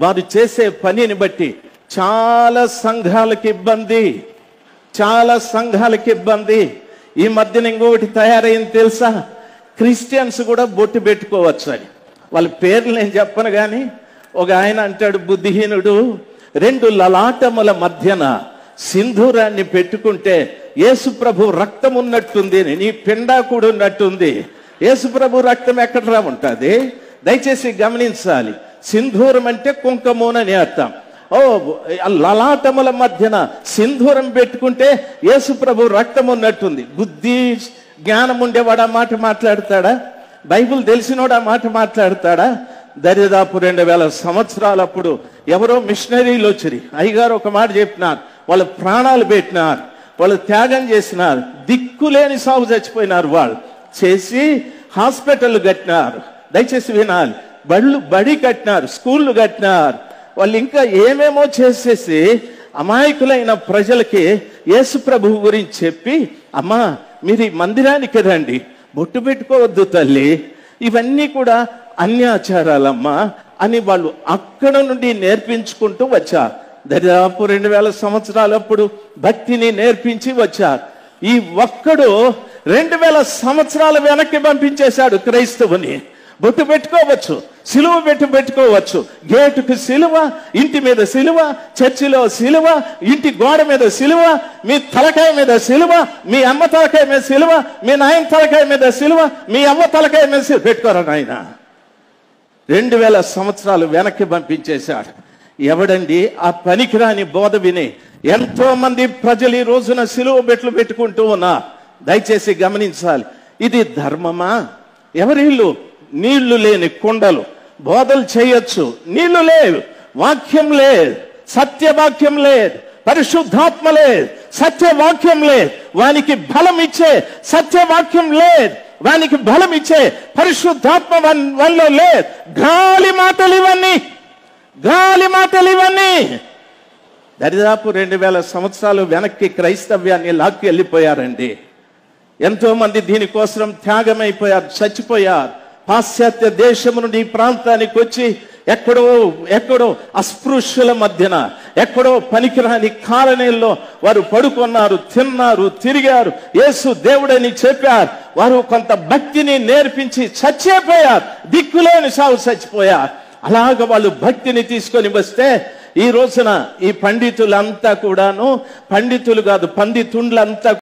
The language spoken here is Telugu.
వారు చేసే పనిని బట్టి చాలా సంఘాలకు ఇబ్బంది చాలా సంఘాలకు ఇబ్బంది ఈ మధ్యన ఇంకొకటి తయారైంది తెలుసా క్రిస్టియన్స్ కూడా బొట్టు పెట్టుకోవచ్చు అని వాళ్ళ పేర్లు నేను చెప్పను కానీ ఒక ఆయన అంటాడు బుద్ధిహీనుడు రెండు లలాటముల మధ్యన సింధూరాన్ని పెట్టుకుంటే యేసు ప్రభు రక్తం ఉన్నట్టుంది అని, నీ పిండా కూడా ఉన్నట్టుంది యేసు ప్రభు రక్తం ఎక్కడ ఉంటుంది దయచేసి గమనించాలి సింధూరం అంటే కుంకమోనని అర్థం ఓ ఆ లలాటముల మధ్యన సింధూరం పెట్టుకుంటే యేసు ప్రభు రక్తం ఉన్నట్టుంది బుద్ధి జ్ఞానం ఉండేవాడు ఆ మాట మాట్లాడతాడా బైబిల్ తెలిసినోడు ఆ మాట మాట్లాడతాడా దరిదాపు రెండు వేల సంవత్సరాలప్పుడు ఎవరో మిషనరీలు వచ్చిరి అయ్యగారు ఒక మాట చెప్పినారు వాళ్ళు ప్రాణాలు పెట్టినారు వాళ్ళు త్యాగం చేసినారు దిక్కులేని సాగు చచ్చిపోయినారు వాళ్ళు చేసి హాస్పిటల్ కట్టినారు దయచేసి వినాలి బళ్ళు బడి కట్టినారు స్కూళ్ళు కట్టినారు వాళ్ళు ఇంకా ఏమేమో చేసేసి అమాయకులైన ప్రజలకి యేసు ప్రభువు గురించి చెప్పి అమ్మా మీరు ఈ మందిరానికి రండి బొట్టు పెట్టుకోవద్దు తల్లి ఇవన్నీ కూడా అన్యాచారాలమ్మా అని వాళ్ళు అక్కడ నుండి నేర్పించుకుంటూ వచ్చారు దరిదాపు రెండు వేల సంవత్సరాలప్పుడు భక్తిని నేర్పించి వచ్చారు ఈ ఒక్కడు రెండు వేల సంవత్సరాల వెనక్కి పంపించేశాడు క్రైస్తవుని బొట్టు పెట్టుకోవచ్చు సిలువ పెట్టి పెట్టుకోవచ్చు గేటుకు సిలువ ఇంటి మీద సిలువ చర్చిలో సిలువ ఇంటి గోడ మీద సిలువ మీ తలకాయ మీద సిలువ మీ అమ్మ తలకాయ మీద సిలువ మీ నాయన తలకాయ మీద సిలువ మీ అవ్వ తలకాయ మీద సిలువ పెట్టుకోరా నాయన రెండు వేల సంవత్సరాలు వెనక్కి పంపించేశాడు ఎవడండి ఆ పనికిరాని బోధ విని ఎంతో మంది ప్రజలు ఈ రోజున సిలువ బెట్లు పెట్టుకుంటూ ఉన్నా దయచేసి గమనించాలి ఇది ధర్మమా ఎవరిల్లు నీళ్లు లేని కుండలు బోధలు చేయొచ్చు నీళ్లు లేవు వాక్యం లేదు సత్యవాక్యం లేదు పరిశుద్ధాత్మ లేదు సత్యవాక్యం లేదు వానికి బలం ఇచ్చే సత్యవాక్యం లేదు వానికి బలం ఇచ్చే పరిశుద్ధాత్మ వన్- వల్ల లేదు గాలి మాటలు ఇవన్నీ గాలి మాటలు ఇవన్నీ దరిదాపు రెండు వేల సంవత్సరాలు వెనక్కి క్రైస్తవ్యాన్ని లాక్కి వెళ్ళిపోయారండి ఎంతో మంది దీనికోసం త్యాగమైపోయారు చచ్చిపోయారు పాశ్చాత్య దేశం నుండి ఈ ప్రాంతానికి వచ్చి ఎక్కడో ఎక్కడో అస్పృశ్యుల మధ్యన ఎక్కడో పనికిరాని కాలనీల్లో వారు పడుకున్నారు తిన్నారు తిరిగారు యేసు దేవుడని చెప్పారు వారు కొంత భక్తిని నేర్పించి చచ్చిపోయారు దిక్కులేని సాగు చచ్చిపోయారు అలాగ వాళ్ళు భక్తిని తీసుకొని వస్తే ఈ రోజున ఈ పండితులంతా కూడాను పండితులు కాదు పండితుండ్లంతా